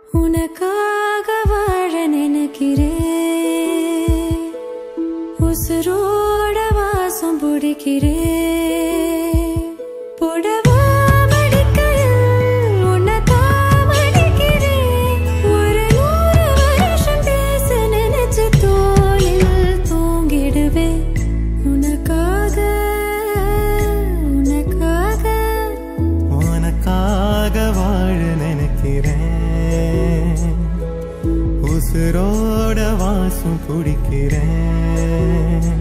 உனக்காக வாழ நினைக்கிறேன் உசுரோட வாசம் பிடிக்கிறேன் புடவா மடிக்கையில் உன்னைத்தான் மடிக்கிறேன். ஒரு நூறு வருஷம் பேச நினைச்சு தோளில் தூங்கிடுவேன். உனக்காக, உனக்காக உனக்காக வாழ நினைக்கிறேன் உசுரோட வாசம் பிடிக்கிறேன்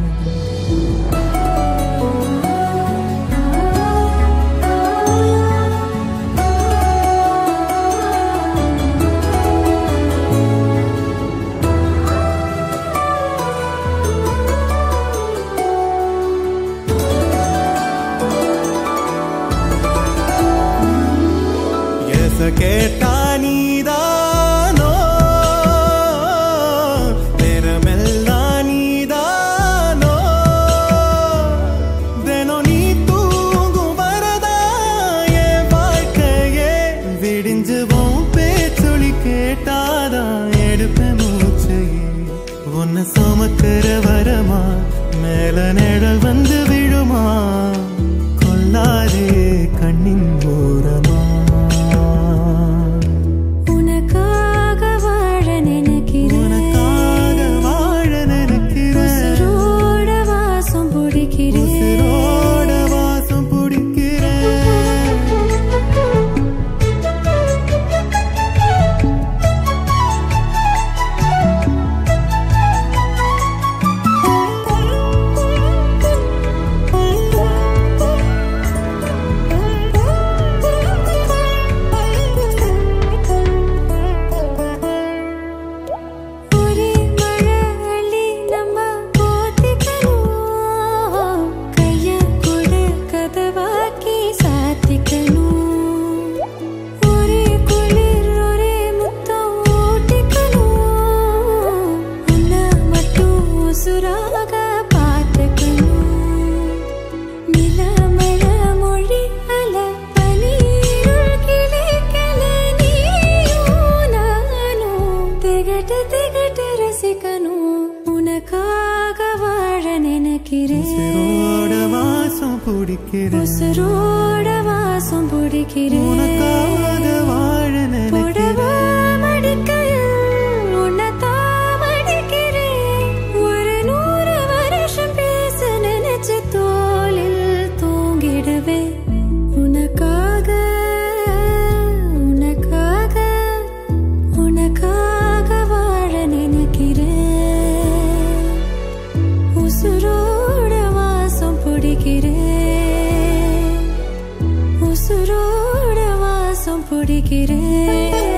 எச கேட்டா நீதானோ நேரமெல்லாம் நீதானோ தினம் நீ தூங்கும் வரதா என் வாழ்க்கையே விடிஞ்சுவோம் பேச்சொலி கேட்டாதான் எடுப்பேன் மூச்சையே உன்னை சுமக்கிற வரமா மேல நிழல் வந்து விழுமா கொல்லாதே கண்ணின் ஓரமா உனக்காக வாழ நினைக்கிறேன் உனக்காக வாழ நினைக்கிறேன் உசுரோட வாசம் பிடிக்கிறேன் உசிரோட வாசம் பிடிக்கிறேன் ஒரே மழை அள்ளி நம்ம போத்திக்கணும் கைய கொடு கதவாக்கி சாத்திக்கணும் ஒரே குளிர் ஒரே முத்தம் ஓட்டிக்கணும் உன்னை மட்டும் உசுராக பார்த்துக்கணும் நிலமழ மொழி அல பனீருள் கிளிக்கல நீயும் நானும் திகட்டு திகட்டு ரசிக்கணும் உனக்காக வாழ நினைக்கிறேன் உசிரோட வாசம் பிடிக்கிறேன் உசுரோட வாசம் பிடிக்கிறேன் உனக்காக வாழ புடவா நினைக்கிறேன் மடிக்கையில் உன்னைத்தான் மடிக்கிறேன். ஒரு நூறு வருஷம் பேச நினைச்சு தோளில் தூங்கிடுவேன். உனக்காக, உனக்காக, உனக்காக வாழ நினைக்கிறேன். உசுரோட வாசம் பிடிக்கிறேன் உசுரோட வாசம் பிடிக்கிறேன்